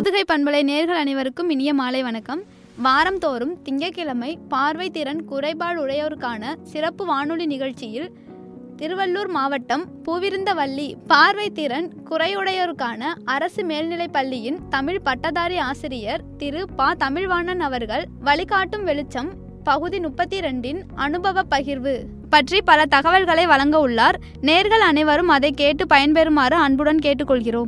புதுகை பண்பலை நேர்கள் அனைவருக்கும் இனிய மாலை வணக்கம் வாரந்தோறும் திங்கட்கிழமை பார்வை திறன் குறைபாடு உடையோருக்கான சிறப்பு வானொலி நிகழ்ச்சியில் திருவள்ளூர் மாவட்டம் பூவிருந்தவல்லி பார்வை திறன் குறையுடையோருக்கான அரசு மேல்நிலைப் பள்ளியின் தமிழ் பட்டதாரி ஆசிரியர் திரு ப தமிழ்வாணன் அவர்கள் வழிகாட்டும் வெளிச்சம் பகுதி முப்பத்தி ரெண்டின் அனுபவ பகிர்வு பற்றி பல தகவல்களை வழங்க உள்ளார் நேர்கள் அனைவரும் அதை கேட்டு பயன்பெறுமாறு அன்புடன் கேட்டுக்கொள்கிறோம்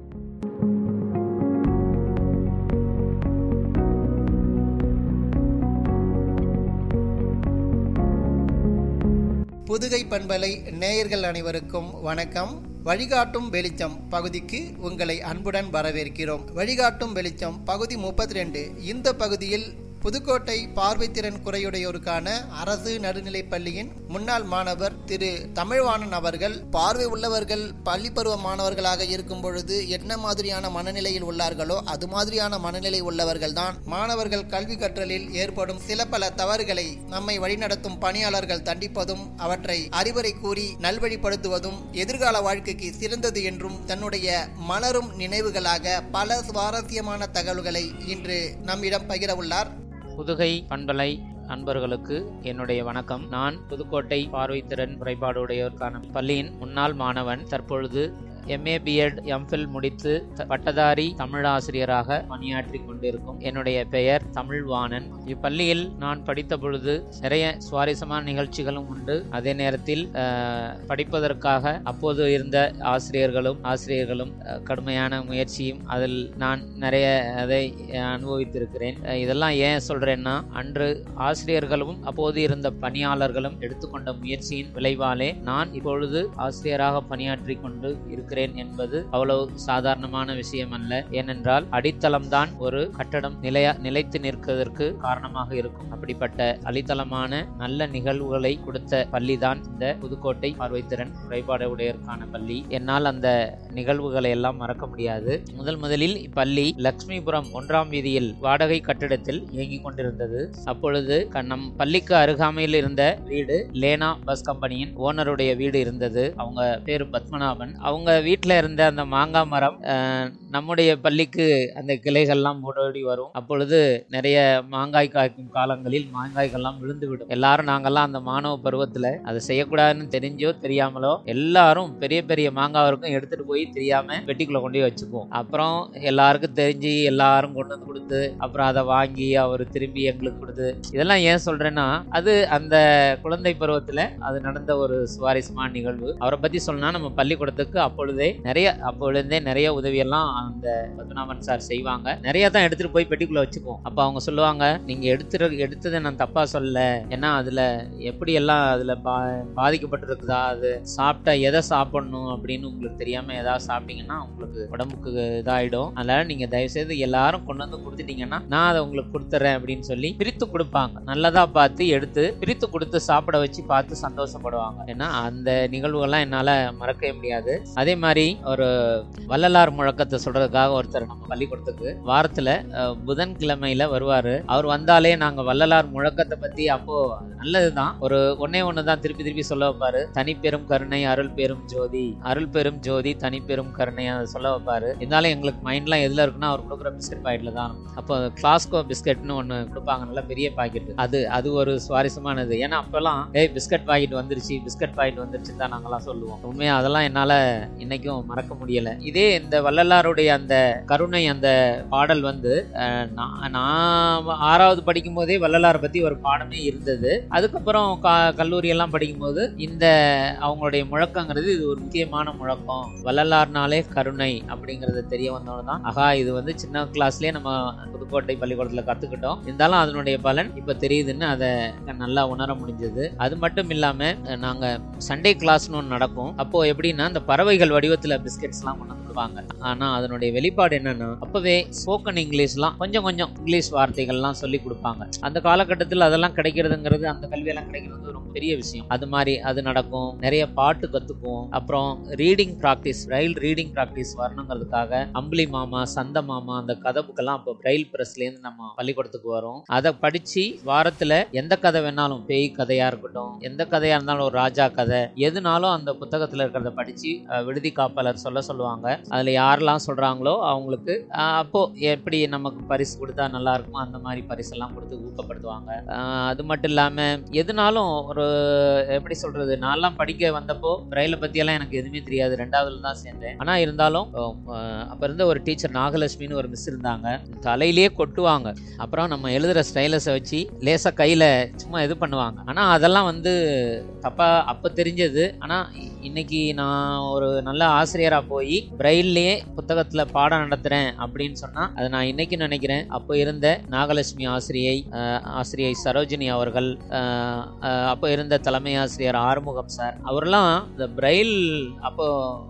புதுகை பண்பலை நேயர்கள் அனைவருக்கும் வணக்கம் வழிகாட்டும் வெளிச்சம் பகுதிக்கு உங்களை அன்புடன் வரவேற்கிறோம் வழிகாட்டும் வெளிச்சம் பகுதி முப்பத்தி ரெண்டு இந்த பகுதியில் புதுக்கோட்டை பார்வைத்திறன் குறையுடையோருக்கான அரசு நடுநிலைப் பள்ளியின் முன்னாள் மாணவர் திரு தமிழ்வாணன் அவர்கள் பார்வை உள்ளவர்கள் பள்ளி பருவ மாணவர்களாக இருக்கும் பொழுது என்ன மாதிரியான மனநிலையில் உள்ளார்களோ அது மாதிரியான மனநிலை உள்ளவர்கள் தான் மாணவர்கள் கல்வி கற்றலில் ஏற்படும் சில பல தவறுகளை நம்மை வழிநடத்தும் பணியாளர்கள் தண்டிப்பதும் அவற்றை அறிவுரை கூறி நல்வழிப்படுத்துவதும் எதிர்கால வாழ்க்கைக்கு சிறந்தது என்றும் தன்னுடைய மலரும் நினைவுகளாக பல சுவாரஸ்யமான தகவல்களை இன்று நம்மிடம் பகிர உள்ளார் புதுகை பண்பலை அன்பர்களுக்கு என்னுடைய வணக்கம் நான் புதுக்கோட்டை பார்வைத்திறன் குறைபாடுடையோருக்கான பள்ளியின் முன்னாள் மாணவன் தற்பொழுது எம்ஏ பிஎட் எம்ஃபில் முடித்து த- பட்டதாரி தமிழாசிரியராக பணியாற்றி கொண்டிருக்கும் என்னுடைய பெயர் தமிழ்வாணன் இப்பள்ளியில் நான் படித்த பொழுது நிறைய சுவாரஸ்யமான நிகழ்ச்சிகளும் உண்டு அதே நேரத்தில் அஹ், படிப்பதற்காக அப்போது இருந்த ஆசிரியர்களும் ஆசிரியர்களும் அஹ், கடுமையான முயற்சியும் அதில் நான் நிறைய அதை அஹ், அனுபவித்திருக்கிறேன் அஹ், இதெல்லாம் ஏன் சொல்றேன்னா அன்று ஆசிரியர்களும் அப்போது இருந்த பணியாளர்களும் எடுத்துக்கொண்ட முயற்சியின் விளைவாலே நான் இப்பொழுது ஆசிரியராக பணியாற்றி கொண்டு இருக்கிறேன் என்பது அவ்வளவு சாதாரணமான விஷயம் அல்ல ஏனென்றால் அடித்தளம்தான் ஒரு கட்டடம் நிலையா நிலைத்து நிற்வதற்கு காரணமாக இருக்கும் அப்படிப்பட்ட அடித்தளமான நல்ல நிகழ்வுகளை கொடுத்த பள்ளிதான் இந்த புதுக்கோட்டை பார்வைத்திறன் குறைபாடு உடையருக்கான பள்ளி என்னால் அந்த நிகழ்வுகளை எல்லாம் மறக்க முடியாது முதல் முதலில் இப்பள்ளி லக்ஷ்மிபுரம் ஒன்றாம் வீதியில் வாடகை கட்டிடத்தில் இயங்கிக் கொண்டிருந்தது அப்பொழுது க- நம் பள்ளிக்கு அருகாமையில் இருந்த வீடு லேனா பஸ் கம்பெனியின் ஓனருடைய வீடு இருந்தது அவங்க பேரு பத்மநாபன் அவங்க வீட்டில் இருந்த அந்த மாங்காய் மரம் அஹ், நம்முடைய பள்ளிக்கு அந்த கிளைகள்லாம் ஓடோடி வரும் அப்பொழுது நிறைய மாங்காய் காய்க்கும் காலங்களில் மாங்காய்கள்லாம் விழுந்து விடும் எல்லாரும் நாங்கெல்லாம் அந்த மாணவ பருவத்தில் அதை செய்யக்கூடாதுன்னு தெரிஞ்சோ தெரியாமலோ எல்லாரும் பெரிய பெரிய மாங்காய் இருக்கும் எடுத்துட்டு போய் தெரியாம பெட்டிக்குள்ள கொண்டு போய் வச்சுக்குவோம் அப்புறம் எல்லாருக்கும் தெரிஞ்சு எல்லாரும் கொண்டு வந்து கொடுத்து அப்புறம் அதை வாங்கி அவர் திரும்பி எங்களுக்கு கொடுத்து இதெல்லாம் ஏன் சொல்றேன்னா அது அந்த குழந்தை பருவத்துல அது நடந்த ஒரு சுவாரஸ்யமான நிகழ்வு அவரை பத்தி சொன்னா நம்ம பள்ளிக்கூடத்துக்கு அப்பொழுதே நிறைய அப்பொழுதே நிறைய உதவியெல்லாம் அந்த பத்மநாபன் சார் செய்வாங்க நிறைய தான் எடுத்துட்டு போய் பெட்டிக்குள்ள வச்சுக்குவோம் அப்ப அவங்க சொல்லுவாங்க நீங்க எடுத்துற எடுத்ததை நான் தப்பா சொல்லல ஏன்னா அதுல எப்படி எல்லாம் அதுல பா பாதிக்கப்பட்டிருக்குதா அது சாப்பிட்டா எதை சாப்பிடணும் அப்படின்னு உங்களுக்கு தெரியாம ஏதாவது சாப்பிட்டீங்கன்னா உங்களுக்கு உடம்புக்கு இதாயிடும் அதனால நீங்க தயவு செய்து எல்லாரும் கொண்டு வந்து கொடுத்துட்டீங்கன்னா நான் அதை உங்களுக்கு கொடுத்துறேன் அப்படின்னு சொல்லி பிரித்து கொடுப்பாங்க நல்லதா பார்த்து எடுத்து பிரித்து கொடுத்து சாப்பிட வச்சு பார்த்து சந்தோஷப்படுவாங்க ஏன்னா அந்த நிகழ்வுகள்லாம் என்னால மறக்கவே முடியாது அதே மாதிரி ஒரு வள்ளலார் முழக்கத்தை சொல்றதுக்காக ஒருத்தர் நம்ம பள்ளிக்கூடத்துக்கு வாரத்துல அஹ், புதன்கிழமையில வருவாரு அவர் வந்தாலே நாங்க வள்ளலார் முழக்கத்தை பத்தி அப்போ அது நல்லதுதான் ஒரு ஒன்னே ஒண்ணுதான் திருப்பி திருப்பி சொல்ல வைப்பாரு தனிப்பெரும் கருணை அருள் பெரும் ஜோதி அருள் பெரும் ஜோதி தனிப்பெரும் கருணை அதை சொல்ல வைப்பாரு இருந்தாலும் எங்களுக்கு மைண்ட்லாம் எதுல இருக்குன்னா அவர் கொடுக்குற பிஸ்கட் பாக்கெட்ல தான் இருக்கும். அப்போ கிளாஸ்கோ பிஸ்கட்னு ஒன்று கொடுப்பாங்க நல்ல பெரிய பாக்கெட் அது அது ஒரு சுவாரஸ்யமானது ஏன்னா அப்பெல்லாம் ஏய் பிஸ்கட் பாக்கெட் வந்துருச்சு பிஸ்கட் பாக்கெட் வந்துருச்சு தான் நாங்கெல்லாம் சொல்லுவோம் உண்மையா அதெல்லாம் என்னால இன்னைக்கும் மறக்க முடியல இதே இந்த வள்ளலாருடைய அந்த கருணை அந்த பாடல் வந்து அஹ், நான் நான் ஆறாவது படிக்கும் போதே வள்ளலாரை பத்தி ஒரு பாடமே இருந்தது அதுக்கப்புறம் கா- கல்லூரி எல்லாம் படிக்கும்போது இந்த அவங்களுடைய முழக்கங்கிறது இது ஒரு முக்கியமான முழக்கம் வள்ளலார்னாலே கருணை அப்படிங்கறது தெரிய வந்தோன்னு தான் ஆகா இது வந்து சின்ன கிளாஸ்லயே நம்ம புதுக்கோட்டை பள்ளிக்கூடத்துல கத்துக்கிட்டோம் இருந்தாலும் அதனுடைய பலன் இப்ப தெரியுதுன்னு அதை நல்லா உணர முடிஞ்சது அது மட்டும் இல்லாம அஹ், நாங்க சண்டே கிளாஸ்னு ஒன்று நடக்கும் அப்போ எப்படின்னா இந்த பறவைகள் வடிவத்துல பிஸ்கெட்ஸ் எல்லாம் கொண்டு வந்து கொடுப்பாங்க ஆனா அதனுடைய வெளிப்பாடு என்னன்னா அப்பவே ஸ்போக்கன் இங்கிலீஷ்லாம் கொஞ்சம் கொஞ்சம் இங்கிலீஷ் வார்த்தைகள்லாம் சொல்லி கொடுப்பாங்க அந்த காலகட்டத்தில் அதெல்லாம் கிடைக்கிறதுங்கிறது அந்த கல்வியெல்லாம் கிடைக்கிறது ரொம்ப பெரிய விஷயம் அது மாதிரி அது நடக்கும் நிறைய பாட்டு கத்துக்குவோம் அப்புறம் ரீடிங் ப்ராக்டிஸ் ரயில் ரீடிங் ப்ராக்டிஸ் வரணுங்கிறதுக்காக அம்புலி மாமா சந்த மாமா அந்த கதை புக்கெல்லாம் இப்போ பிரைல் பிரஸ்லேருந்து நம்ம பள்ளிக்கூடத்துக்கு வரும் அதை படிச்சு வாரத்துல எந்த கதை வேணாலும் பேய் கதையா இருக்கட்டும் எந்த கதையா இருந்தாலும் ஒரு ராஜா கதை எதுனாலும் அந்த புத்தகத்துல இருக்கிறத படிச்சு அஹ், விடுதி காப்பாளர் சொல்ல சொல்லுவாங்க அதில் யாரெல்லாம் சொல்கிறாங்களோ அவங்களுக்கு ஆஹ், அப்போ எப்படி நமக்கு பரிசு கொடுத்தா நல்லா இருக்குமோ அந்த மாதிரி பரிசெல்லாம் கொடுத்து ஊக்கப்படுத்துவாங்க ஆஹ், அது மட்டும் இல்லாமல் எதுனாலும் ஒரு எப்படி சொல்கிறது நான்லாம் படிக்க வந்தப்போ பிரெயிலை பற்றியெல்லாம் எனக்கு எதுவுமே தெரியாது ரெண்டாவதுல தான் சேர்ந்தேன் ஆனால் இருந்தாலும் அப்போ இருந்த ஒரு டீச்சர் நாகலட்சுமின்னு ஒரு மிஸ் இருந்தாங்க தலையிலேயே கொட்டுவாங்க அப்புறம் நம்ம எழுதுகிற ஸ்டைலஸை வச்சு லேசாக கையில் சும்மா இது பண்ணுவாங்க ஆனால் அதெல்லாம் வந்து தப்பாக அப்போ தெரிஞ்சது ஆனால் இன்னைக்கு நான் ஒரு நல்ல ஆசிரியராக போய் பிரெயில்லையே புத்தகத்தில் பாடம் நடத்துகிறேன் அப்படின்னு சொன்னால் அதை நான் இன்னைக்கு நினைக்கிறேன் அப்போ இருந்த நாகலட்சுமி ஆசிரியை அஹ், ஆசிரியை சரோஜினி அவர்கள் அஹ், அஹ், அப்போ இருந்த தலைமை ஆசிரியர் ஆறுமுகம் சார் அவரெல்லாம் இந்த பிரெயில் அப்போ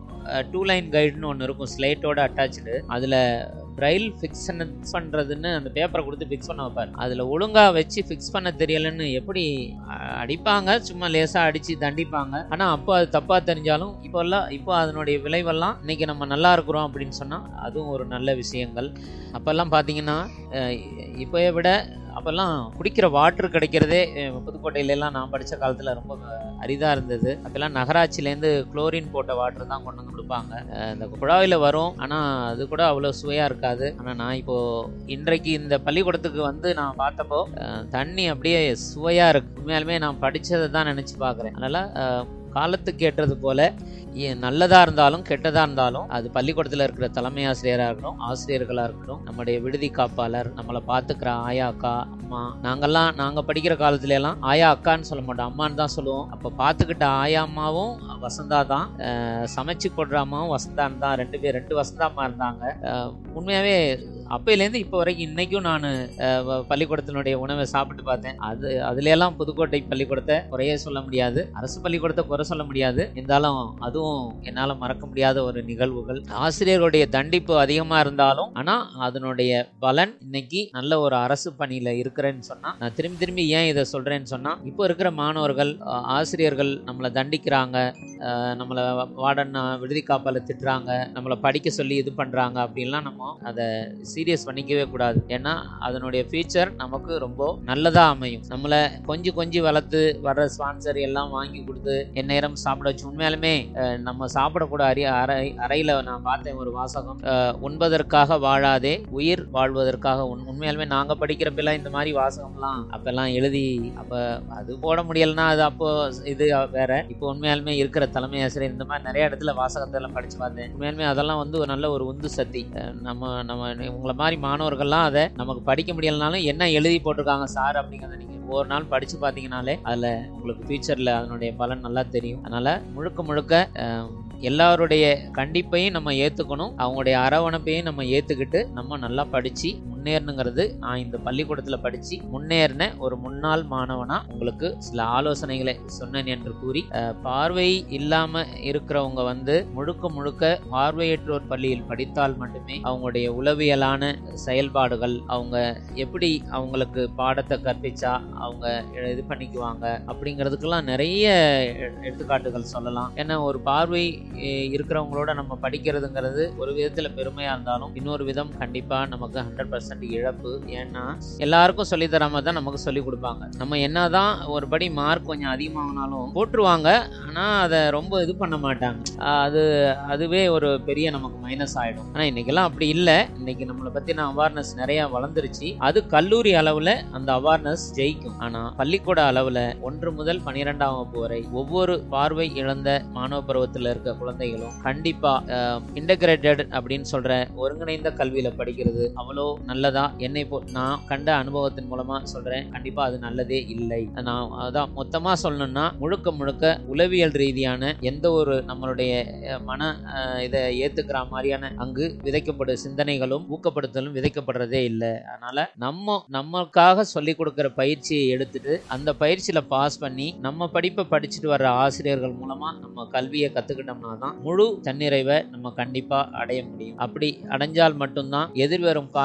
டூ லைன் கைடுன்னு ஒன்று இருக்கும் ஸ்லேட்டோட அட்டாச்சு அதில் பிரைல் ஃபிக்ஸ் பண்ணுறதுன்னு அந்த பேப்பரை கொடுத்து ஃபிக்ஸ் பண்ண வைப்பார் அதில் ஒழுங்காக வச்சு ஃபிக்ஸ் பண்ண தெரியலன்னு எப்படி அஹ், அடிப்பாங்க சும்மா லேசாக அடித்து தண்டிப்பாங்க ஆனால் அப்போ அது தப்பாக தெரிஞ்சாலும் இப்போல்லாம் இப்போ அதனுடைய விளைவெல்லாம் இன்னைக்கு நம்ம நல்லா இருக்கிறோம் அப்படின்னு சொன்னால் அதுவும் ஒரு நல்ல விஷயங்கள் அப்போல்லாம் பார்த்தீங்கன்னா அஹ், இப்போயை விட அப்போல்லாம் குடிக்கிற வாட்டர் கிடைக்கிறதே அஹ், புதுக்கோட்டையில எல்லாம் நான் படித்த காலத்தில் ரொம்ப அரிதாக இருந்தது அப்போல்லாம் நகராட்சியிலேருந்து குளோரின் போட்ட வாட்டர் தான் கொண்டு வந்து கொடுப்பாங்க அஹ், இந்த குழாயில் வரும் ஆனால் அது கூட அவ்வளோ சுவையாக இருக்காது ஆனால் நான் இப்போது இன்றைக்கு இந்த பள்ளிக்கூடத்துக்கு வந்து நான் பார்த்தப்போ அஹ், தண்ணி அப்படியே சுவையாக இருக்கு உண்மையாலுமே நான் படித்ததை தான் நினச்சி பார்க்குறேன் அதனால் காலத்துக்கு ஏற்றது போல ஏ- நல்லதா இருந்தாலும் கெட்டதா இருந்தாலும் அது பள்ளிக்கூடத்தில் இருக்கிற தலைமை ஆசிரியராக இருக்கட்டும் ஆசிரியர்களாக இருக்கட்டும் நம்முடைய விடுதி காப்பாளர் நம்மளை பார்த்துக்கிற ஆயா அக்கா அம்மா நாங்கெல்லாம் நாங்கள் படிக்கிற காலத்துல எல்லாம் ஆயா அக்கான்னு சொல்ல மாட்டோம் அம்மான்னு தான் சொல்லுவோம் அப்போ பார்த்துக்கிட்ட ஆயா அம்மாவும் வசந்தா தான் அஹ் சமைச்சு போடுற அம்மாவும் வசந்தான் தான் ரெண்டு பேர் ரெண்டு வசந்தா அம்மா இருந்தாங்க அஹ் உண்மையாவே அப்பையிலேருந்து இப்போ வரைக்கும் இன்னைக்கும் நான் பள்ளிக்கூடத்தினுடைய உணவை சாப்பிட்டு பார்த்தேன் அது அதுல எல்லாம் புதுக்கோட்டை பள்ளிக்கூடத்தை குறைய சொல்ல முடியாது அரசு பள்ளிக்கூடத்தை குறை சொல்ல முடியாது இருந்தாலும் அதுவும் என்னால் மறக்க முடியாத ஒரு நிகழ்வுகள் ஆசிரியர்களுடைய தண்டிப்பு அதிகமாக இருந்தாலும் ஆனால் அதனுடைய பலன் இன்னைக்கு நல்ல ஒரு அரசு பணியில் இருக்கிறேன்னு சொன்னால் நான் திரும்பி திரும்பி ஏன் இதை சொல்கிறேன்னு சொன்னால் இப்போ இருக்கிற மாணவர்கள் அஹ், ஆசிரியர்கள் நம்மளை தண்டிக்கிறாங்க அஹ், நம்மளை வார்டன் விடுதி காப்பால திட்டுறாங்க நம்மளை படிக்க சொல்லி இது பண்ணுறாங்க அப்படின்லாம் நம்ம அதை சீரியஸ் பண்ணிக்கவே கூடாது ஏன்னா அதனுடைய ஃபியூச்சர் நமக்கு ரொம்ப நல்லதாக அமையும் நம்மளை கொஞ்சம் கொஞ்சம் வளர்த்து வர்ற ஸ்பான்சர் எல்லாம் வாங்கி கொடுத்து எந்நேரம் சாப்பிட வச்சு உண்மையாலுமே அஹ், நம்ம சாப்பிடக்கூட அரிய அறை அறையில் நான் பார்த்தேன் ஒரு வாசகம் அஹ், உண்பதற்காக வாழாதே உயிர் வாழ்வதற்காக உண் உண்மையாலுமே நாங்கள் படிக்கிறப்பெல்லாம் இந்த மாதிரி வாசகம்லாம் அப்பெல்லாம் எழுதி அப்போ அது போட முடியலன்னா அது அப்போ இது வேற இப்போ உண்மையாலுமே இருக்கிற தலைமை ஆசிரியர் இந்த மாதிரி நிறைய இடத்துல வாசகத்தை எல்லாம் படிச்சு பார்த்தேன் உண்மையாலுமே அதெல்லாம் வந்து ஒரு நல்ல ஒரு உந்து சக்தி அஹ், நம்ம நம்ம உங்களை மாதிரி மாணவர்கள்லாம் அதை நமக்கு படிக்க முடியலனாலும் என்ன எழுதி போட்டிருக்காங்க சார் அப்படிங்கிறத நீங்கள் ஒரு நாள் படித்து பார்த்தீங்கனாலே அதில் உங்களுக்கு ஃபியூச்சரில் அதனுடைய பலன் நல்லா தெரியும் அதனால் முழுக்க முழுக்க அஹ், எல்லாருடைய கண்டிப்பையும் நம்ம ஏற்றுக்கணும் அவங்களுடைய அரவணைப்பையும் நம்ம ஏற்றுக்கிட்டு நம்ம நல்லா படித்து முன்னேறணுங்கிறது நான் இந்த பள்ளிக்கூடத்தில் படித்து முன்னேறின ஒரு முன்னாள் மாணவனாக உங்களுக்கு சில ஆலோசனைகளை சொன்னேன் என்று கூறி அஹ், பார்வை இல்லாமல் இருக்கிறவங்க வந்து முழுக்க முழுக்க பார்வையற்றோர் பள்ளியில் படித்தால் மட்டுமே அவங்களுடைய உளவியலான செயல்பாடுகள் அவங்க எப்படி அவங்களுக்கு பாடத்தை கற்பிச்சா அவங்க இது பண்ணிக்குவாங்க அப்படிங்கிறதுக்கெல்லாம் நிறைய எ- எடுத்துக்காட்டுகள் சொல்லலாம் ஏன்னா ஒரு பார்வை எ, இருக்கிறவங்களோட நம்ம படிக்கிறதுங்கிறது ஒரு விதத்தில் பெருமையாக இருந்தாலும் இன்னொரு விதம் கண்டிப்பாக நமக்கு ஹண்ட்ரட் பர்சன்ட் இழப்பு ஏன்னா எல்லாருக்கும் சொல்லித் தராம தான் நமக்கு சொல்லி கொடுப்பாங்க நம்ம என்னதான் ஒரு படி மார்க் கொஞ்சம் அதிகமாகினாலும் போட்டுருவாங்க ஆனால் அதை ரொம்ப இது பண்ண மாட்டாங்க ஆஹ் அது அதுவே ஒரு பெரிய நமக்கு மைனஸ் ஆகிடும் ஆனால் இன்னைக்கெல்லாம் அப்படி இல்லை இன்னைக்கு நம்மளை பற்றின அவேர்னஸ் நிறைய வளர்ந்துருச்சு அது கல்லூரி அளவில் அந்த அவேர்னஸ் ஜெயிக்கும் ஆனால் பள்ளிக்கூட அளவில் ஒன்று முதல் பன்னிரெண்டாம் வகுப்பு வரை ஒவ்வொரு பார்வை இழந்த மாணவ பருவத்தில் இருக்க குழந்தைகளும் கண்டிப்பாக இன்டகிரேட்டட் அப்படின்னு சொல்கிற ஒருங்கிணைந்த கல்வியில் படிக்கிறது அவ்வளோ நல்லதா என்னை போ நான் கண்ட அனுபவத்தின் மூலமாக சொல்கிறேன் கண்டிப்பாக அது நல்லதே இல்லை நான் அதான் மொத்தமாக சொல்லணும்னா முழுக்க முழுக்க உளவியல் ரீதியான எந்த ஒரு நம்மளுடைய அஹ், மன அஹ், இதை ஏற்றுக்கிற மாதிரியான அங்கு விதைக்கப்படும் சிந்தனைகளும் ஊக்கப்படுத்தலும் விதைக்கப்படுறதே இல்லை அதனால நம்ம நமக்காக சொல்லி கொடுக்குற பயிற்சியை எடுத்துட்டு அந்த பயிற்சியில பாஸ் பண்ணி நம்ம படிப்பை படிச்சுட்டு வர்ற ஆசிரியர்கள் மூலமா நம்ம கல்வியை கத்துக்கிட்டோம்னா தான் முழு தன்னிறைவை நம்ம கண்டிப்பா அடைய முடியும் அப்படி அடைஞ்சால் மட்டும்தான் எதிர்வரும் காலங்கள்ல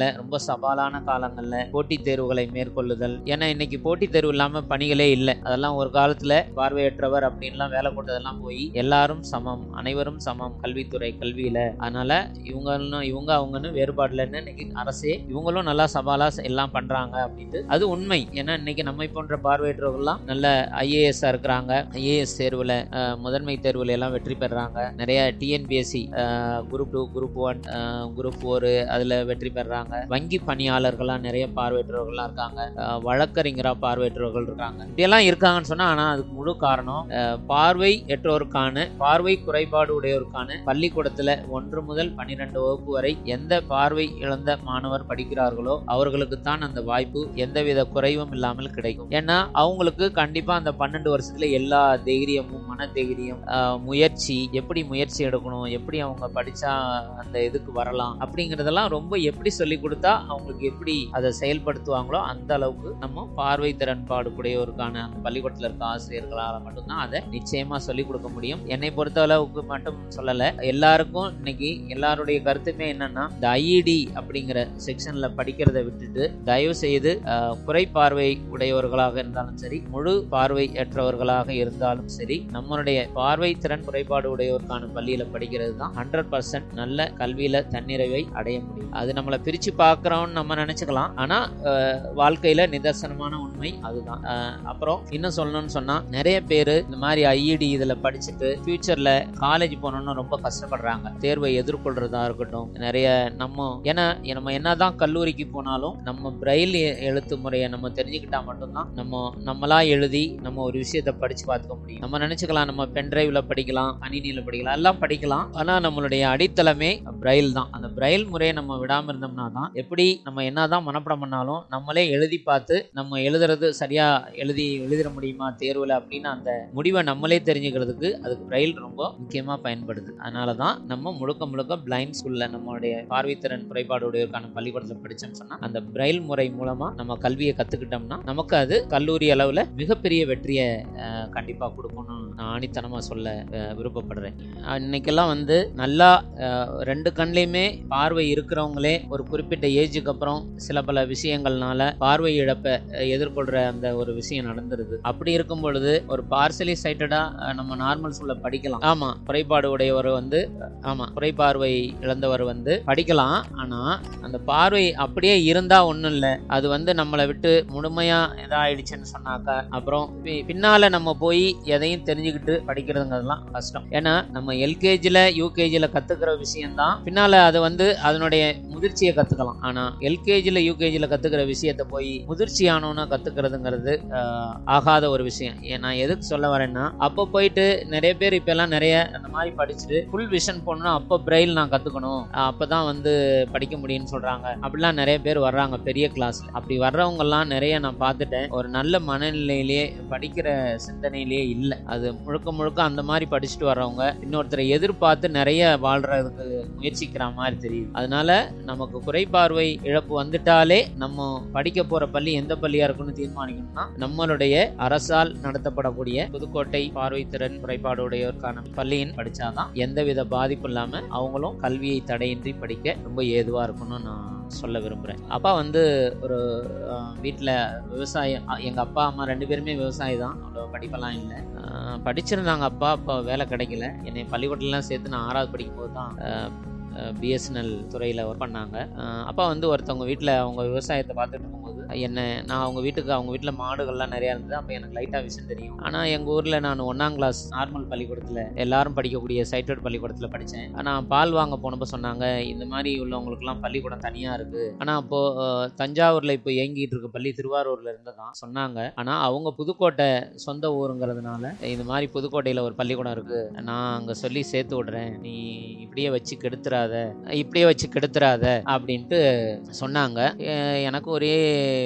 காலங்களில் ரொம்ப சவாலான காலங்களில் போட்டித் தேர்வுகளை மேற்கொள்ளுதல் ஏன்னா இன்னைக்கு போட்டித் தேர்வு இல்லாமல் பணிகளே இல்லை அதெல்லாம் ஒரு காலத்தில் பார்வையற்றவர் அப்படின்லாம் வேலை போட்டதெல்லாம் போய் எல்லாரும் சமம் அனைவரும் சமம் கல்வித்துறை கல்வியில அதனால இவங்களும் இவங்க அவங்கன்னு வேறுபாடு இல்லைன்னு இன்னைக்கு அரசே இவங்களும் நல்லா சவாலா எல்லாம் பண்றாங்க அப்படின்ட்டு அது உண்மை ஏன்னா இன்னைக்கு நம்மை போன்ற பார்வையற்றவர்கள்லாம் நல்ல ஐஏஎஸ் இருக்கிறாங்க ஐஏஎஸ் தேர்வுல அஹ், முதன்மை தேர்வுல எல்லாம் வெற்றி பெறாங்க நிறைய TNPSC group two group one group four அதுல வெற்றி பெறாங்க வங்கி பணியாளர்கள்லாம் நிறைய பார்வையற்றவர்கள்லாம் இருக்காங்க அஹ், வழக்கறிஞரா பார்வையற்றவர்கள் இருக்காங்க இப்படியெல்லாம் இருக்காங்கன்னு சொன்னா ஆனா அதுக்கு முழு காரணம் அஹ், பார்வை எற்றோருக்கான பார்வை குறைபாடு உடையோருக்கான பள்ளிக்கூடத்துல ஒன்று முதல் பன்னிரெண்டு வகுப்பு வரை எந்த பார்வை இழந்த மாணவர் படிக்கிறார்களோ அவர்களுக்கு தான் அந்த வாய்ப்பு எந்தவித குறைவும் இல்லாமல் கிடைக்கும் ஏன்னா அவங்களுக்கு கண்டிப்பா அந்த பன்னெண்டு வருஷத்துல எல்லா தைரியமும் மன தைரியம் ஆஹ், முயற்சி எப்படி முயற்சி எடுக்கணும் எப்படி அவங்க படிச்சா அந்த இதுக்கு வரலாம் அப்படிங்கறதெல்லாம் ரொம்ப எப்படி சொல்லி கொடுத்தா அவங்களுக்கு எப்படி அதை செயல்படுத்துவாங்களோ அந்த அளவுக்கு நம்ம பார்வை திறன்பாடு உடையோருக்கான அந்த பள்ளிக்கூடத்துல இருக்க ஆசிரியர்களால மட்டும்தான் அதை நிச்சயமா சொல்லிக் கொடுக்க முடியும் என்னை பொறுத்த அளவுக்கு மட்டும் சொல்லல எல்லாருக்கும் இன்னைக்கு எல்லாருடைய கருத்துமே என்னன்னா இந்த ஐஇடி அப்படிங்கிற செக்ஷன்ல படிக்கிறதை விட்டுட்டு தயவு செய்து அஹ், குறைபார்வை உடையவர்களாக இருந்தாலும் சரி முழு பார்வை அற்றவர்களாக இருந்தாலும் சரி நம்மளுடைய பார்வை திறன் குறைபாடு உடையோருக்கான பள்ளியில படிக்கிறது தான் ஹண்ட்ரட் பர்சன்ட் நல்ல கல்வியில தன்னிறைவை அடைய முடியும் அது நம்மளை பிரிச்சு பார்க்கறோம்னு நம்ம நினைச்சுக்கலாம் ஆனா அஹ், வாழ்க்கையில நிதர்சனமான உண்மை அதுதான் அஹ், அப்புறம் இன்னும் சொல்லணும்னு சொன்னா நிறைய பேர் இந்த மாதிரி ஐஇடி இதுல படிச்சுட்டு ஃபியூச்சர்ல காலேஜ் போகணும்னு ரொம்ப கஷ்டப்படுறாங்க தேர்வை எதிர்கொள்றதா இருக்கட்டும் நிறைய நம்ம ஏன்னா நம்ம என்னதான் கல்லூரிக்கு போனாலும் நம்ம பிரெயில் எ- எழுத்து முறையை நம்ம தெரிஞ்சுக்கிட்டா மட்டும்தான் நம்ம நம்மளா எழுதி நம்ம ஒரு விஷயத்தை படிச்சு பார்த்துக்க முடியும் நம்ம நினைச்சுக்கலாம் நம்ம பென்டிரைவ்ல படிக்கலாம் கணினியில படிக்கலாம் எல்லாம் படிக்கலாம் ஆனா நம்மளுடைய அடித்தளமே பிரெயில் தான் அந்த பிரெயில் முறையை நம்ம விடாம இருந்தோம்னா தான் எப்படி நம்ம என்னதான் மனப்பாடம் பண்ணாலும் நம்மளே எழுதி பார்த்து நம்ம எழுதுறது சரியா எழுதி எழுதிட முடியுமா தேர்வுல அப்படின்னு அந்த முடிவை நம்மளே தெரிஞ்சுக்கிறதுக்கு அதுக்கு பிரெயில் ரொம்ப முக்கியமா பயன்படுது அதனால தான் நம்ம முழுக்க முழுக்க பிளைண்ட் ஸ்கூல்ல நம்மளுடைய பார்வைத்திறன் குறைபாடுடையவருக்கான பள்ளிக்கூடத்தில் படிச்சோம்னு சொன்னா அந்த பிரெயில் முறை மூலமா நம்ம கல்வியை கத்துக்கிட்டோம்னா நமக்கு அது கல்லூரி அளவுல மிகப்பெரிய வெற்றியை அஹ், கண்டிப்பா கொடுக்கும்னு நான் ஆணித்தனமா சொல்ல அஹ், விருப்பப்படுறேன் அஹ், இன்னைக்கெல்லாம் வந்து நல்லா அஹ், ரெண்டு கண்ணிலையுமே பார்வை இருக்கிறவங்களே ஒரு குறிப்பிட்ட ஏஜுக்கு அப்புறம் சில பல விஷயங்கள்னால பார்வை இழப்பை அஹ், எதிர்கொள்ற அந்த ஒரு விஷயம் நடந்துருது அப்படி இருக்கும் பொழுது ஒரு பார்சலி சைட்டடா நம்ம நார்மல் ஸ்கூல்ல படிக்கலாம் ஆமா குறைபாடு உடையவர் வந்து ஆமா குறைபார்வை இழந்தவர் வந்து படிக்கலாம் ஆனா அந்த பார்வை அப்படியே இருந்தா ஒண்ணும் இல்ல அது வந்து நம்மளை விட்டு முழுமையா இதாயிடுச்சுன்னு சொன்னாக்கா அப்புறம் பி- பின்னால நம்ம போய் எதையும் தெரிஞ்சுக்கிட்டு படிக்கிறதுங்கிறதுலாம் கஷ்டம் ஏன்னா நம்ம எல்கேஜில யூகேஜில கத்துக்கிற விஷயம்தான் பின்னால அது வந்து அதனுடைய முதிர்ச்சியை கத்துக்கலாம் ஆனா எல்கேஜில யூகேஜில கத்துக்கிற விஷயத்த போய் முதிர்ச்சி ஆனோன்னு கத்துக்கிறதுங்கிறது ஆஹ், ஆகாத ஒரு விஷயம் ஏன் நான் எதுக்கு சொல்ல வரேன்னா அப்போ போயிட்டு நிறைய பேர் இப்ப எல்லாம் நிறைய அந்த மாதிரி படிச்சுட்டு ஃபுல் விஷன் போகணும்னா அப்போ பிரெயில் நான் கத்துக்கணும் ஆஹ், அப்பதான் வந்து படிக்க முடியும்னு சொல்றாங்க அப்படிலாம் நிறைய பேர் வர்றாங்க பெரிய கிளாஸ்ல அப்படி வர்றவங்க எல்லாம் நிறைய நான் பார்த்துட்டேன் ஒரு நல்ல மனநிலையிலேயே படிக்கிற சிந்தனையிலேயே இல்லை அது முழுக்க முழுக்க அந்த மாதிரி படிச்சுட்டு வர்றவங்க இன்னொருத்தரை எதிர்பார்த்து நிறைய வாழ்றதுக்கு முயற்சிக்கிற மாதிரி தெரியுது அதனால நமக்கு குறைபார்வை இழப்பு வந்துட்டாலே நம்ம படிக்க போற பள்ளி எந்த பள்ளியா இருக்குன்னு தீர்மானிக்கணும்னா நம்மளுடைய அரசால் நடத்தப்படக்கூடிய புதுக்கோட்டை பார்வைத்திறன் குறைபாடுடையோருக்கான பள்ளியின் படிச்சாதான் எந்தவித பாதிப்பும் இல்லாம அவங்களும் கல்வியை தடையின்றி படிக்க ரொம்ப ஏதுவா இருக்கும்னு நான் சொல்ல விரும்புறேன் அப்பா வந்து ஒரு வீட்டில் விவசாயம் அ, எங்க அப்பா அம்மா ரெண்டு பேருமே விவசாயி தான் அவ்வளோ படிப்பெல்லாம் இல்லை படிச்சிருந்தாங்க அப்பா அப்போ வேலை கிடைக்கல என்னை பள்ளிக்கூடத்துலலாம் சேர்த்து நான் ஆறாவது படிக்கும் போது தான் பிஎஸ்என்எல் துறையில் ஒர்க் பண்ணாங்க அஹ் அப்பா வந்து ஒருத்தவங்க வீட்டில் அவங்க விவசாயத்தை பார்த்துட்டு இருக்கும்போது என்ன நான் அவங்க வீட்டுக்கு அவங்க வீட்டில் மாடுகள்லாம் நிறையா இருந்தது அப்போ எனக்கு லைட்டாக விஷயம் தெரியும் ஆனால் எங்கள் ஊரில் நான் ஒன்றாம் கிளாஸ் நார்மல் பள்ளிக்கூடத்தில் எல்லாரும் படிக்கக்கூடிய சைட்டட் பள்ளிக்கூடத்தில் படித்தேன் ஆனால் பால் வாங்க போனப்போ சொன்னாங்க இந்த மாதிரி உள்ளவங்களுக்குலாம் பள்ளிக்கூடம் தனியாக இருக்குது ஆனால் அப்போது தஞ்சாவூரில் இப்போ இயங்கிட்டு இருக்க பள்ளி திருவாரூரில் இருந்து தான் சொன்னாங்க ஆனால் அவங்க புதுக்கோட்டை சொந்த ஊருங்கிறதுனால இந்த மாதிரி புதுக்கோட்டையில் ஒரு பள்ளிக்கூடம் இருக்குது நான் அங்கே சொல்லி சேர்த்து விடுறேன் நீ இப்படியே வச்சு கெடுத்துறாத இப்படியே வச்சு கெடுத்துறாத அப்படின்ட்டு சொன்னாங்க எ- எனக்கு ஒரே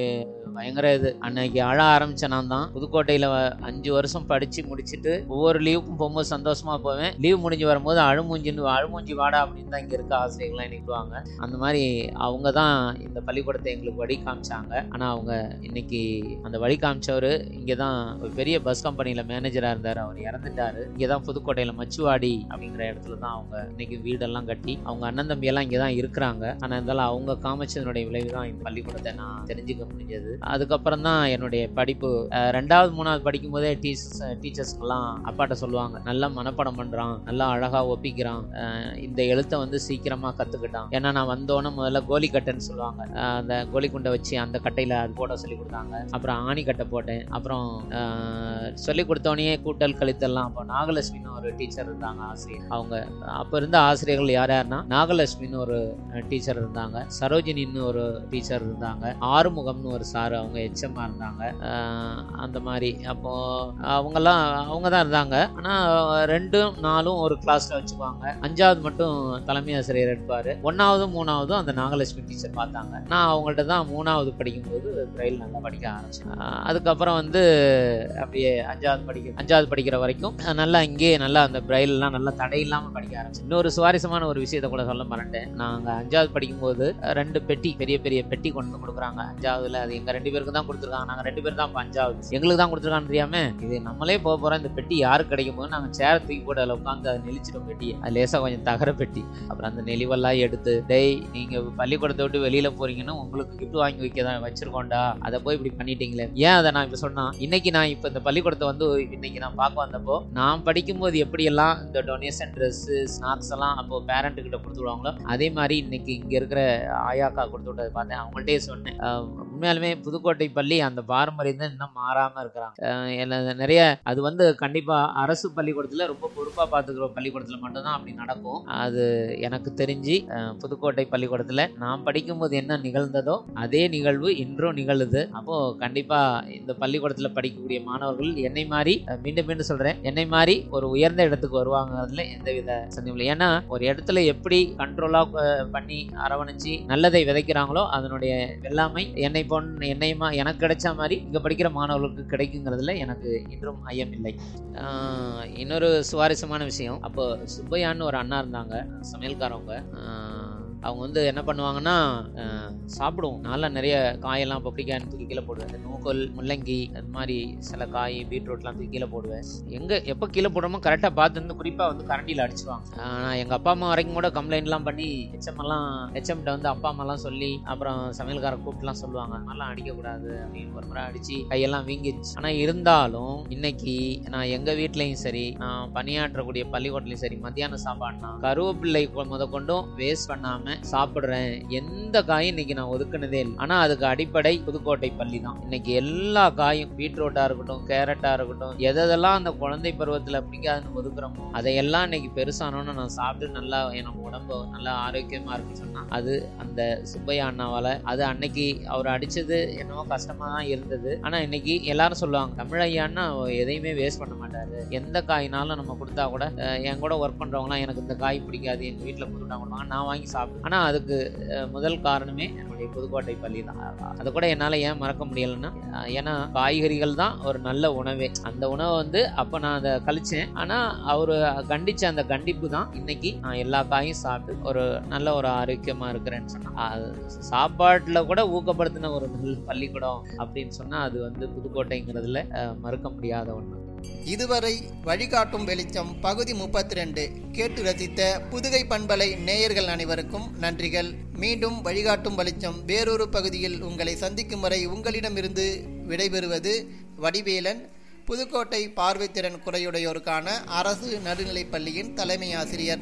பயங்கர இது அன்னைக்கு அழ ஆரம்பிச்ச நான் தான் புதுக்கோட்டையில வ- அஞ்சு வருஷம் படிச்சு முடிச்சுட்டு ஒவ்வொரு லீவுக்கும் போகும்போது சந்தோஷமா போவேன் லீவ் முடிஞ்சு வரும்போது அழுமூஞ்சின்னு அழுமூஞ்சி வாடா அப்படின்னு தான் இங்க இருக்க ஆசிரியர்கள்லாம் நிற்குவாங்க அந்த மாதிரி அவங்க தான் இந்த பள்ளிக்கூடத்தை எங்களுக்கு வழி காமிச்சாங்க ஆனா அவங்க இன்னைக்கு அந்த வழி காமிச்சவர் இங்கே தான் ஒரு பெரிய பஸ் கம்பெனியில் மேனேஜராக இருந்தார் அவர் இறந்துட்டாரு இங்கே தான் புதுக்கோட்டையில் மச்சுவாடி அப்படிங்கிற இடத்துல தான் அவங்க இன்னைக்கு வீடெல்லாம் கட்டி அவங்க அண்ணன் தம்பி எல்லாம் இங்கே தான் இருக்கிறாங்க ஆனால் இருந்தாலும் அவங்க காமிச்சதனுடைய விளைவு தான் இந்த பள்ளிக்கூடத்தை நான் தெரிஞ்சுக்க முடிஞ்சது அதுக்கப்புறம் தான் என்னுடைய படிப்பு அஹ், ரெண்டாவது மூணாவது படிக்கும் போதே டீச்சர்ஸ் டீச்சர்ஸ்க்கெல்லாம் அப்பாட்ட சொல்லுவாங்க நல்லா மனப்பாடம் பண்ணுறான் நல்லா அழகாக ஒப்பிக்கிறான் அஹ், இந்த எழுத்தை வந்து சீக்கிரமாக கற்றுக்கிட்டான் ஏன்னா நான் வந்தோன்னே முதல்ல கோலி கட்டைன்னு சொல்லுவாங்க அஹ், அந்த கோலி குண்டை வச்சு அந்த கட்டையில் அது போட சொல்லி கொடுத்தாங்க அப்புறம் ஆணி கட்டை போட்டேன் அப்புறம் ஆஹ், சொல்லி கொடுத்தோடனே கூட்டல் கழித்தல்லாம் அப்போ நாகலட்சுமின்னு ஒரு டீச்சர் இருந்தாங்க ஆசிரியர் அவங்க அப்போ இருந்த ஆசிரியர்கள் யார் யாருன்னா நாகலட்சுமின்னு ஒரு டீச்சர் இருந்தாங்க சரோஜினின்னு ஒரு டீச்சர் இருந்தாங்க ஆறுமுகம்னு ஒரு சார் அவங்க எச்எம்மா இருந்தாங்க ஆஹ், அந்த மாதிரி அப்போ அவங்கெல்லாம் அவங்க தான் இருந்தாங்க ஆனால் ரெண்டும் நாலும் ஒரு கிளாஸில் வச்சுக்குவாங்க அஞ்சாவது மட்டும் தலைமை ஆசிரியர் எடுப்பார் ஒன்றாவதும் மூணாவதும் அந்த நாகலட்சுமி டீச்சர் பார்த்தாங்க நான் அவங்கள்ட்ட தான் மூணாவது படிக்கும்போது பிரெயில் நல்லா படிக்க ஆரம்பிச்சேன் ஆஹ் அதுக்கப்புறம் வந்து அப்படியே அஞ்சாவது படிக்க அஞ்சாவது படிக்கிற வரைக்கும் அஹ் நல்லா இங்கேயே நல்லா அந்த பிரெயிலெலாம் நல்லா தடை இல்லாமல் படிக்க ஆரம்பிச்சேன் இன்னொரு சுவாரஸ்யமான ஒரு விஷயத்தை கூட சொல்ல மறந்துட்டேன் நாங்கள் அஞ்சாவது படிக்கும்போது அஹ் ரெண்டு பெட்டி பெரிய பெரிய பெட்டி கொண்டு வந்து கொடுக்குறாங்க அஞ்சாவதுல அது எங்கள் ரெண்டு பேருக்கு தான் கொடுத்துருக்காங்க நாங்கள் ரெண்டு பேர் தான் இப்போ அஞ்சாவது எங்களுக்கு தான் கொடுத்துருக்கான்னு தெரியாம இது நம்மளே போக போகிறோம் இந்த பெட்டி யாருக்கு கிடைக்கும் போது நாங்கள் சேர் தூக்கி போட்டு அதில் உட்காந்து அதை நெளிச்சிட்டோம் பெட்டியை அது லேசாக கொஞ்சம் தகர பெட்டி அப்புறம் அந்த நெளிவெல்லாம் எடுத்து டேய் நீங்கள் பள்ளிக்கூடத்தை விட்டு வெளியில் போறீங்கன்னா உங்களுக்கு கிஃப்ட் வாங்கி வைக்க தான் வச்சிருக்கோண்டா அதை போய் இப்படி பண்ணிட்டீங்களே ஏன் அதை நான் இப்போ சொன்னா இன்னைக்கு நான் இப்போ இந்த பள்ளிக்கூடத்தை வந்து இன்னைக்கு நான் பார்க்க வந்தப்போ நான் படிக்கும்போது எப்படியெல்லாம் இந்த டொனேஷன் ட்ரெஸ்ஸு ஸ்நாக்ஸ் எல்லாம் அப்போ பேரண்ட் கிட்ட கொடுத்து விடுவாங்களோ அதே மாதிரி இன்னைக்கு இங்கே இருக்கிற ஆயாக்கா கொடுத்து விட்டதை பார்த்தேன் அவங்கள்ட்டே சொன்னேன் அஹ் உண்மையாலுமே புதுக்கோட்டை பள்ளி அந்த பாரம்பரியம் தான் இன்னும் மாறாமல் இருக்கிறாங்க அஹ் என்ன- நிறைய அது வந்து கண்டிப்பாக அரசு பள்ளிக்கூடத்தில் ரொம்ப பொறுப்பாக பார்த்துக்கிற பள்ளிக்கூடத்தில் மட்டும்தான் அப்படி நடக்கும் அது எனக்கு தெரிஞ்சு அஹ், புதுக்கோட்டை பள்ளிக்கூடத்தில் நான் படிக்கும்போது என்ன நிகழ்ந்ததோ அதே நிகழ்வு இன்றும் நிகழுது அப்போ கண்டிப்பா இந்த பள்ளிக்கூடத்தில் படிக்கக்கூடிய மாணவர்கள் என்னை மாதிரி அஹ், மீண்டும் மீண்டும் சொல்றேன் என்னை மாதிரி ஒரு உயர்ந்த இடத்துக்கு வருவாங்கிறதுல எந்தவித சந்தேகம் இல்லை ஏன்னா ஒரு இடத்துல எப்படி கண்ட்ரோலா பண்ணி அரவணைச்சு நல்லதை விதைக்கிறாங்களோ அதனுடைய வெள்ளாமை என்னை பொன் என்னையுமா எனக்கு கிடைச்ச மாதிரி இங்க படிக்கிற மாணவர்களுக்கு கிடைக்குங்கிறதுல எனக்கு இன்றும் ஐயம் இல்லை ஆஹ், இன்னொரு சுவாரஸ்யமான விஷயம் அப்போ சுப்பையான்னு ஒரு அண்ணா இருந்தாங்க சமையல்காரவங்க ஆஹ், அவங்க வந்து என்ன பண்ணுவாங்கன்னா அஹ், சாப்பிடுவோம் நல்லா நிறைய காயெல்லாம் பப்ளிக்காய் தூக்கி கீழே போடுவேன் இந்த நூக்கல் முள்ளங்கி அது மாதிரி சில காய் பீட்ரூட்லாம் தூக்கி கீழே போடுவேன் எங்கே எப்போ கீழே போடுறோமோ கரெக்டாக பார்த்து வந்து குறிப்பாக வந்து கரண்டியில் அடிச்சுவாங்க ஆஹ், நான் எங்கள் அப்பா அம்மா வரைக்கும் கூட கம்ப்ளைண்ட்லாம் பண்ணி ஹெச்எம் எல்லாம் ஹெச்எம்கிட்ட வந்து அப்பா அம்மாலாம் சொல்லி அப்புறம் சமையல்கார கூப்பிட்டுலாம் சொல்லுவாங்க அது மாதிரிலாம் அடிக்கக்கூடாது அப்படின்னு ஒரு முறை அடிச்சு கையெல்லாம் வீங்கிடுச்சு ஆனால் இருந்தாலும் இன்னைக்கு நான் எங்கள் வீட்லேயும் சரி நான் பணியாற்றக்கூடிய பள்ளிக்கூடத்துலையும் சரி மத்தியான சாப்பாடுனா கருவேப்பிள்ளை கொ- முத கொண்டும் வேஸ்ட் பண்ணாம சாப்பிடுறேன் எந்த காயும் இன்னைக்கு நான் ஒதுக்குனதே இல்லை ஆனா அதுக்கு அடிப்படை புதுக்கோட்டை பள்ளி தான் இன்னைக்கு எல்லா காயும் பீட்ரூட்டா இருக்கட்டும் கேரட்டா இருக்கட்டும் எதெல்லாம் அந்த குழந்தை பருவத்துல பிடிக்காதுன்னு ஒதுக்குறோமோ அதையெல்லாம் இன்னைக்கு பெருசானோன்னு நான் சாப்பிட்டு நல்லா எனக்கு உடம்பு நல்லா ஆரோக்கியமா இருக்குன்னு சொன்னா அது அந்த சுப்பையா அண்ணாவால அது அன்னைக்கு அவர் அடிச்சது என்னவோ கஷ்டமா தான் இருந்தது ஆனா இன்னைக்கு எல்லாரும் சொல்லுவாங்க தமிழ் ஐயான்னா எதையுமே வேஸ்ட் பண்ண மாட்டாரு எந்த காய்னாலும் நம்ம கொடுத்தா கூட அஹ், என் கூட ஒர்க் பண்றவங்களாம் எனக்கு இந்த காய் பிடிக்காது எங்க வீட்டுல கொடுத்தா கொடுப்பாங்க நான் வாங்கி சாப்பிடுவேன் ஆனா அதுக்கு அஹ், முதல் காரணமே என்னுடைய புதுக்கோட்டை பள்ளி தான் அதை கூட என்னால ஏன் மறக்க முடியலைன்னா அஹ், ஏன்னா காய்கறிகள் தான் ஒரு நல்ல உணவே அந்த உணவை வந்து அப்ப நான் அதை கழிச்சேன் ஆனா அவரு கண்டிச்ச அந்த கண்டிப்பு தான் இன்னைக்கு நான் எல்லா காயும் சாப்பிட்டு ஒரு நல்ல ஒரு ஆரோக்கியமா இருக்கிறேன்னு சொன்னா அது சாப்பாட்டுல கூட ஊக்கப்படுத்தின ஒரு நல்ல பள்ளிக்கூடம் அப்படின்னு சொன்னா அது வந்து புதுக்கோட்டைங்கிறதுல அஹ், மறுக்க முடியாத ஒண்ணு இதுவரை வழிகாட்டும் வெளிச்சம் பகுதி முப்பத்தி ரெண்டு கேட்டு ரசித்த புதுகை பண்பலை நேயர்கள் அனைவருக்கும் நன்றிகள் மீண்டும் வழிகாட்டும் வெளிச்சம் வேறொரு பகுதியில் உங்களை சந்திக்கும் வரை உங்களிடமிருந்து விடைபெறுவது வடிவேலன் புதுக்கோட்டை பார்வைத்திறன் குறையுடையோருக்கான அரசு நடுநிலைப் பள்ளியின் தலைமை ஆசிரியர்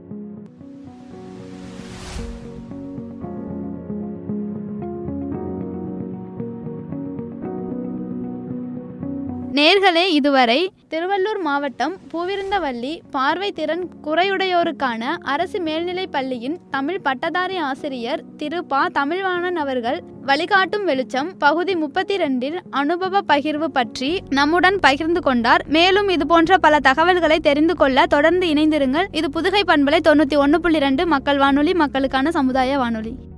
நேர்களே இதுவரை திருவள்ளூர் மாவட்டம் பூவிருந்தவல்லி பார்வை திறன் குறையுடையோருக்கான அரசு மேல்நிலைப் பள்ளியின் தமிழ் பட்டதாரி ஆசிரியர் திரு பா தமிழ்வாணன் அவர்கள் வழிகாட்டும் வெளிச்சம் பகுதி முப்பத்தி ரெண்டில் அனுபவ பகிர்வு பற்றி நம்முடன் பகிர்ந்து கொண்டார் மேலும் இது போன்ற பல தகவல்களை தெரிந்து கொள்ள தொடர்ந்து இணைந்திருங்கள் இது புதுகை பண்பலை தொண்ணூற்றி ஒன்று புள்ளி ரெண்டு மக்கள் வானொலி மக்களுக்கான சமுதாய வானொலி